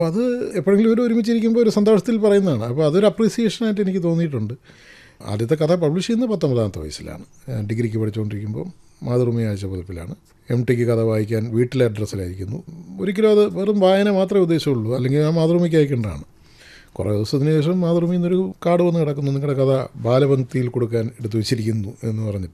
അപ്പോൾ അത് എപ്പോഴെങ്കിലും ഇവർ ഒരുമിച്ചിരിക്കുമ്പോൾ ഒരു സന്തോഷത്തിൽ പറയുന്നതാണ് അപ്പോൾ അതൊരു അപ്രീസിയേഷനായിട്ട് എനിക്ക് തോന്നിയിട്ടുണ്ട് ആദ്യത്തെ കഥ പബ്ലിഷ് ചെയ്യുന്നത് പത്തൊമ്പതാമത്തെ വയസ്സിലാണ് ഞാൻ ഡിഗ്രിക്ക് പഠിച്ചുകൊണ്ടിരിക്കുമ്പോൾ മാതൃഭൂമി ആഴ്ച പതിപ്പിലാണ് എം ടിക്ക് കഥ വായിക്കാൻ വീട്ടിലെ അഡ്രസ്സിലായിരിക്കുന്നു ഒരിക്കലും അത് വെറും വായന മാത്രമേ ഉദ്ദേശമുള്ളൂ അല്ലെങ്കിൽ ആ മാതൃഭൂമിക്ക് അയക്കേണ്ടതാണ് കുറേ ദിവസത്തിന് ശേഷം മാതൃഭൂമിയിൽ നിന്നൊരു കാർഡ് വന്ന് കിടക്കുന്നു നിങ്ങളുടെ കഥ ബാലപംക്തിയിൽ കൊടുക്കാൻ എടുത്തു വെച്ചിരിക്കുന്നു എന്ന് പറഞ്ഞിട്ട്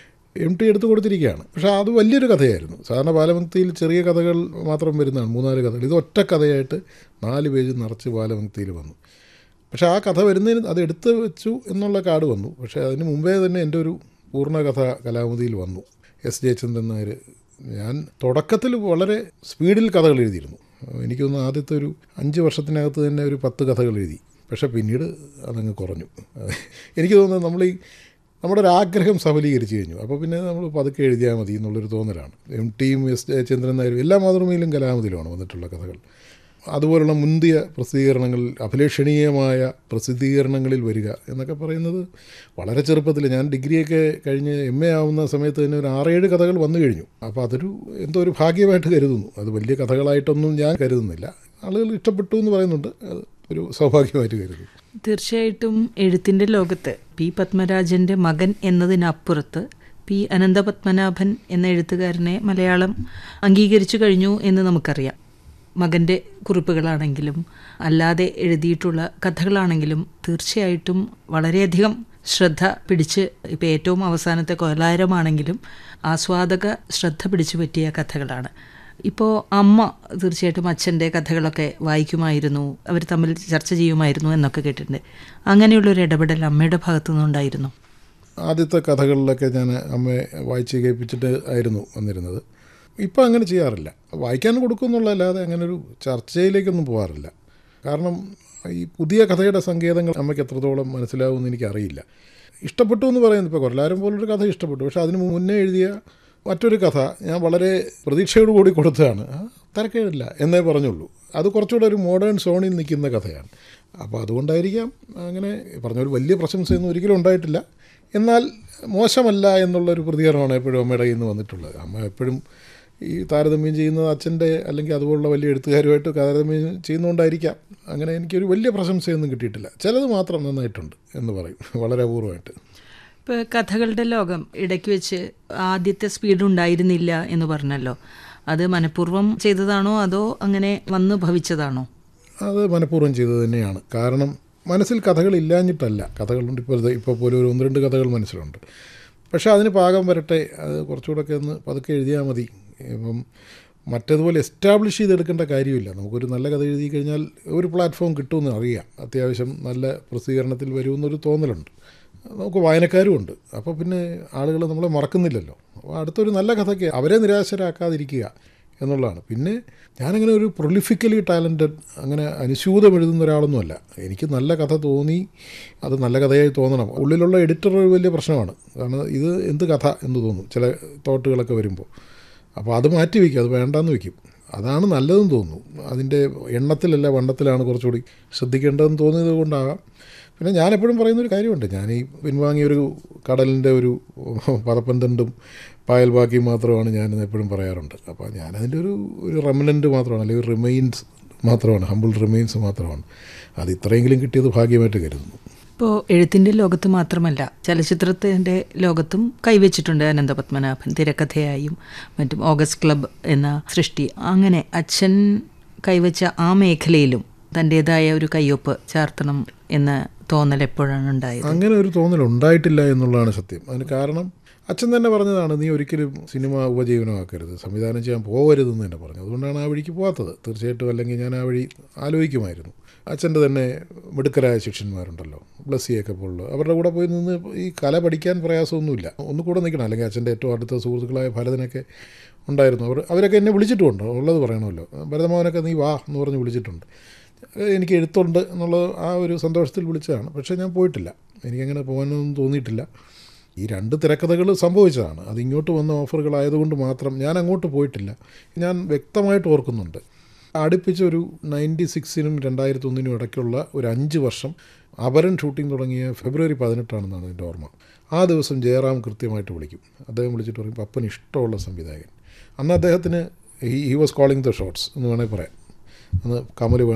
എം ടി എടുത്തു കൊടുത്തിരിക്കുകയാണ് പക്ഷേ അത് വലിയൊരു കഥയായിരുന്നു സാധാരണ ബാലപംക്തിയിൽ ചെറിയ കഥകൾ മാത്രം വരുന്നതാണ് മൂന്നാല് കഥകൾ ഇത് ഒറ്റ കഥയായിട്ട് നാല് പേജ് നിറച്ച് ബാലപംക്തിയിൽ വന്നു പക്ഷേ ആ കഥ വരുന്നതിന് അത് എടുത്ത് വെച്ചു എന്നുള്ള കാർഡ് വന്നു പക്ഷേ അതിന് മുമ്പേ തന്നെ എൻ്റെ ഒരു പൂർണ്ണ കഥ കലാമതിയിൽ വന്നു എസ് ജയചന്ദ്രൻ നായർ ഞാൻ തുടക്കത്തിൽ വളരെ സ്പീഡിൽ കഥകൾ എഴുതിയിരുന്നു എനിക്ക് തോന്നുന്നു ആദ്യത്തെ ഒരു അഞ്ച് വർഷത്തിനകത്ത് തന്നെ ഒരു പത്ത് കഥകൾ എഴുതി പക്ഷേ പിന്നീട് അതങ്ങ് കുറഞ്ഞു എനിക്ക് തോന്നുന്നത് നമ്മൾ ഈ നമ്മുടെ ഒരു ആഗ്രഹം സഫലീകരിച്ചു കഴിഞ്ഞു അപ്പോൾ പിന്നെ നമ്മൾ പതുക്കെ എഴുതിയാൽ മതി എന്നുള്ളൊരു തോന്നലാണ് എം ടിയും എസ് ജയചന്ദ്രൻ നായരും എല്ലാ മാതൃഭൂമിയിലും കലാമതിയിലുമാണ് വന്നിട്ടുള്ള കഥകൾ അതുപോലുള്ള മുന്തിയ പ്രസിദ്ധീകരണങ്ങളിൽ അഭിലഷണീയമായ പ്രസിദ്ധീകരണങ്ങളിൽ വരിക എന്നൊക്കെ പറയുന്നത് വളരെ ചെറുപ്പത്തിൽ ഞാൻ ഡിഗ്രിയൊക്കെ കഴിഞ്ഞ് എം എ ആവുന്ന സമയത്ത് തന്നെ ഒരു ആറേഴ് കഥകൾ വന്നു കഴിഞ്ഞു അപ്പോൾ അതൊരു എന്തോ ഒരു ഭാഗ്യമായിട്ട് കരുതുന്നു അത് വലിയ കഥകളായിട്ടൊന്നും ഞാൻ കരുതുന്നില്ല ആളുകൾ ഇഷ്ടപ്പെട്ടു എന്ന് പറയുന്നുണ്ട് അത് ഒരു സൗഭാഗ്യമായിട്ട് കരുതുന്നു തീർച്ചയായിട്ടും എഴുത്തിൻ്റെ ലോകത്ത് പി പത്മരാജൻ്റെ മകൻ എന്നതിനപ്പുറത്ത് പി അനന്തപത്മനാഭൻ എന്ന എഴുത്തുകാരനെ മലയാളം അംഗീകരിച്ചു കഴിഞ്ഞു എന്ന് നമുക്കറിയാം മകൻ്റെ കുറിപ്പുകളാണെങ്കിലും അല്ലാതെ എഴുതിയിട്ടുള്ള കഥകളാണെങ്കിലും തീർച്ചയായിട്ടും വളരെയധികം ശ്രദ്ധ പിടിച്ച് ഇപ്പോൾ ഏറ്റവും അവസാനത്തെ കൊലാരമാണെങ്കിലും ആസ്വാദക ശ്രദ്ധ പിടിച്ചു പറ്റിയ കഥകളാണ് ഇപ്പോൾ അമ്മ തീർച്ചയായിട്ടും അച്ഛൻ്റെ കഥകളൊക്കെ വായിക്കുമായിരുന്നു അവർ തമ്മിൽ ചർച്ച ചെയ്യുമായിരുന്നു എന്നൊക്കെ കേട്ടിട്ടുണ്ട് അങ്ങനെയുള്ളൊരു ഇടപെടൽ അമ്മയുടെ ഭാഗത്തു നിന്നുണ്ടായിരുന്നു ആദ്യത്തെ കഥകളിലൊക്കെ ഞാൻ അമ്മയെ വായിച്ച് കേൾപ്പിച്ചിട്ട് ആയിരുന്നു വന്നിരുന്നത് ഇപ്പം അങ്ങനെ ചെയ്യാറില്ല വായിക്കാൻ കൊടുക്കുന്നുള്ളതല്ലാതെ അങ്ങനെ ഒരു ചർച്ചയിലേക്കൊന്നും പോകാറില്ല കാരണം ഈ പുതിയ കഥയുടെ സങ്കേതങ്ങൾ അമ്മയ്ക്ക് എത്രത്തോളം മനസ്സിലാവുമെന്ന് എനിക്കറിയില്ല ഇഷ്ടപ്പെട്ടു എന്ന് പറയുന്നത് ഇപ്പോൾ കൊല്ലാരം പോലൊരു കഥ ഇഷ്ടപ്പെട്ടു പക്ഷേ അതിന് മുന്നേ എഴുതിയ മറ്റൊരു കഥ ഞാൻ വളരെ പ്രതീക്ഷയോട് കൂടി കൊടുത്തതാണ് തിരക്കേടില്ല എന്നേ പറഞ്ഞുള്ളൂ അത് കുറച്ചുകൂടെ ഒരു മോഡേൺ സോണിൽ നിൽക്കുന്ന കഥയാണ് അപ്പോൾ അതുകൊണ്ടായിരിക്കാം അങ്ങനെ പറഞ്ഞ ഒരു വലിയ പ്രശംസയൊന്നും ഒരിക്കലും ഉണ്ടായിട്ടില്ല എന്നാൽ മോശമല്ല എന്നുള്ളൊരു പ്രതികരണമാണ് എപ്പോഴും അമ്മയുടെ കയ്യിൽ നിന്ന് വന്നിട്ടുള്ളത് അമ്മ എപ്പോഴും ഈ താരതമ്യം ചെയ്യുന്നത് അച്ഛൻ്റെ അല്ലെങ്കിൽ അതുപോലുള്ള വലിയ എഴുത്തുകാരുമായിട്ട് താരതമ്യം ചെയ്യുന്നതുകൊണ്ടായിരിക്കാം അങ്ങനെ എനിക്കൊരു വലിയ പ്രശംസയൊന്നും കിട്ടിയിട്ടില്ല ചിലത് മാത്രം നന്നായിട്ടുണ്ട് എന്ന് പറയും വളരെ അപൂർവമായിട്ട് ഇപ്പോൾ കഥകളുടെ ലോകം ഇടയ്ക്ക് വെച്ച് ആദ്യത്തെ സ്പീഡ് ഉണ്ടായിരുന്നില്ല എന്ന് പറഞ്ഞല്ലോ അത് മനഃപൂർവ്വം ചെയ്തതാണോ അതോ അങ്ങനെ വന്നു ഭവിച്ചതാണോ അത് മനഃപൂർവ്വം ചെയ്തത് തന്നെയാണ് കാരണം മനസ്സിൽ കഥകൾ ഇല്ലാഞ്ഞിട്ടല്ല കഥകളുണ്ട് ഇപ്പോൾ ഇപ്പോൾ പോലും ഒരു ഒന്ന് രണ്ട് കഥകൾ മനസ്സിലുണ്ട് പക്ഷേ അതിന് പാകം വരട്ടെ അത് കുറച്ചുകൂടെയൊക്കെ ഒന്ന് പതുക്കെ എഴുതിയാൽ മതി ഇപ്പം മറ്റേതുപോലെ എസ്റ്റാബ്ലിഷ് ചെയ്തെടുക്കേണ്ട കാര്യമില്ല നമുക്കൊരു നല്ല കഥ എഴുതി കഴിഞ്ഞാൽ ഒരു പ്ലാറ്റ്ഫോം കിട്ടുമെന്ന് അറിയാം അത്യാവശ്യം നല്ല പ്രസിദ്ധീകരണത്തിൽ വരുമെന്നൊരു തോന്നലുണ്ട് നമുക്ക് വായനക്കാരും ഉണ്ട് അപ്പോൾ പിന്നെ ആളുകൾ നമ്മളെ മറക്കുന്നില്ലല്ലോ അപ്പോൾ അടുത്തൊരു നല്ല കഥയ്ക്ക് അവരെ നിരാശരാക്കാതിരിക്കുക എന്നുള്ളതാണ് പിന്നെ ഞാനങ്ങനെ ഒരു പ്രൊലിഫിക്കലി ടാലൻറ്റഡ് അങ്ങനെ അനുസ്യൂതം എഴുതുന്ന ഒരാളൊന്നുമല്ല എനിക്ക് നല്ല കഥ തോന്നി അത് നല്ല കഥയായി തോന്നണം ഉള്ളിലുള്ള എഡിറ്റർ ഒരു വലിയ പ്രശ്നമാണ് കാരണം ഇത് എന്ത് കഥ എന്ന് തോന്നും ചില തോട്ടുകളൊക്കെ വരുമ്പോൾ അപ്പോൾ അത് മാറ്റി വയ്ക്കും അത് വേണ്ടാന്ന് വയ്ക്കും അതാണ് നല്ലതെന്ന് തോന്നുന്നു അതിൻ്റെ എണ്ണത്തിലല്ല വണ്ണത്തിലാണ് കുറച്ചുകൂടി ശ്രദ്ധിക്കേണ്ടതെന്ന് തോന്നിയത് കൊണ്ടാകാം പിന്നെ ഞാനെപ്പോഴും പറയുന്നൊരു കാര്യമുണ്ട് ഞാൻ ഈ പിൻവാങ്ങിയൊരു കടലിൻ്റെ ഒരു പതപ്പന്തണ്ടും പായൽ ബാക്കിയും മാത്രമാണ് ഞാൻ എപ്പോഴും പറയാറുണ്ട് അപ്പോൾ ഞാനതിൻ്റെ ഒരു ഒരു റെമനൻ്റ് മാത്രമാണ് അല്ലെങ്കിൽ റിമെയിൻസ് മാത്രമാണ് ഹമ്പിൾ റിമെയിൻസ് മാത്രമാണ് അത് ഇത്രയെങ്കിലും കിട്ടിയത് ഭാഗ്യമായിട്ട് കരുതുന്നു ഇപ്പോൾ എഴുത്തിൻ്റെ ലോകത്ത് മാത്രമല്ല ചലച്ചിത്രത്തിൻ്റെ ലോകത്തും കൈവച്ചിട്ടുണ്ട് അനന്തപത്മനാഭൻ തിരക്കഥയായും മറ്റും ഓഗസ്റ്റ് ക്ലബ് എന്ന സൃഷ്ടി അങ്ങനെ അച്ഛൻ കൈവച്ച ആ മേഖലയിലും തൻ്റേതായ ഒരു കയ്യൊപ്പ് ചാർത്തണം എന്ന തോന്നൽ എപ്പോഴാണ് ഉണ്ടായത് അങ്ങനെ ഒരു തോന്നൽ ഉണ്ടായിട്ടില്ല എന്നുള്ളതാണ് സത്യം അതിന് കാരണം അച്ഛൻ തന്നെ പറഞ്ഞതാണ് നീ ഒരിക്കലും സിനിമ ഉപജീവനമാക്കരുത് സംവിധാനം ചെയ്യാൻ പോകരുതെന്ന് തന്നെ പറഞ്ഞു അതുകൊണ്ടാണ് ആ വഴിക്ക് പോകാത്തത് തീർച്ചയായിട്ടും അല്ലെങ്കിൽ ഞാൻ ആ വഴി ആലോചിക്കുമായിരുന്നു അച്ഛൻ്റെ തന്നെ മിടുക്കരായ ശിഷ്യന്മാരുണ്ടല്ലോ ബ്ലസ്സിയൊക്കെ പോലുള്ള അവരുടെ കൂടെ പോയി നിന്ന് ഈ കല പഠിക്കാൻ പ്രയാസമൊന്നുമില്ല ഒന്ന് കൂടെ നിൽക്കണം അല്ലെങ്കിൽ അച്ഛൻ്റെ ഏറ്റവും അടുത്ത സുഹൃത്തുക്കളായ ഭരതനൊക്കെ ഉണ്ടായിരുന്നു അവർ അവരൊക്കെ എന്നെ വിളിച്ചിട്ടുമുണ്ട് ഉള്ളത് പറയണമല്ലോ ഭരതമോഹനൊക്കെ നീ വാ എന്ന് പറഞ്ഞ് വിളിച്ചിട്ടുണ്ട് എനിക്ക് എഴുത്തുണ്ട് എന്നുള്ള ആ ഒരു സന്തോഷത്തിൽ വിളിച്ചതാണ് പക്ഷേ ഞാൻ പോയിട്ടില്ല എനിക്കങ്ങനെ പോകാനൊന്നും തോന്നിയിട്ടില്ല ഈ രണ്ട് തിരക്കഥകൾ സംഭവിച്ചതാണ് അത് ഇങ്ങോട്ട് വന്ന ഓഫറുകളായതുകൊണ്ട് മാത്രം ഞാൻ അങ്ങോട്ട് പോയിട്ടില്ല ഞാൻ വ്യക്തമായിട്ട് ഓർക്കുന്നുണ്ട് അടുപ്പിച്ച് ഒരു നയൻറ്റി സിക്സിനും രണ്ടായിരത്തി ഒന്നിനും ഇടയ്ക്കുള്ള ഒരു അഞ്ച് വർഷം അപരൻ ഷൂട്ടിംഗ് തുടങ്ങിയ ഫെബ്രുവരി പതിനെട്ടാണെന്നാണ് എൻ്റെ ഓർമ്മ ആ ദിവസം ജയറാം കൃത്യമായിട്ട് വിളിക്കും അദ്ദേഹം വിളിച്ചിട്ട് പറയും പപ്പന് ഇഷ്ടമുള്ള സംവിധായകൻ അന്ന് അദ്ദേഹത്തിന് he he was calling the shots എന്ന് വേണമെങ്കിൽ പറയാം അന്ന് കമൽ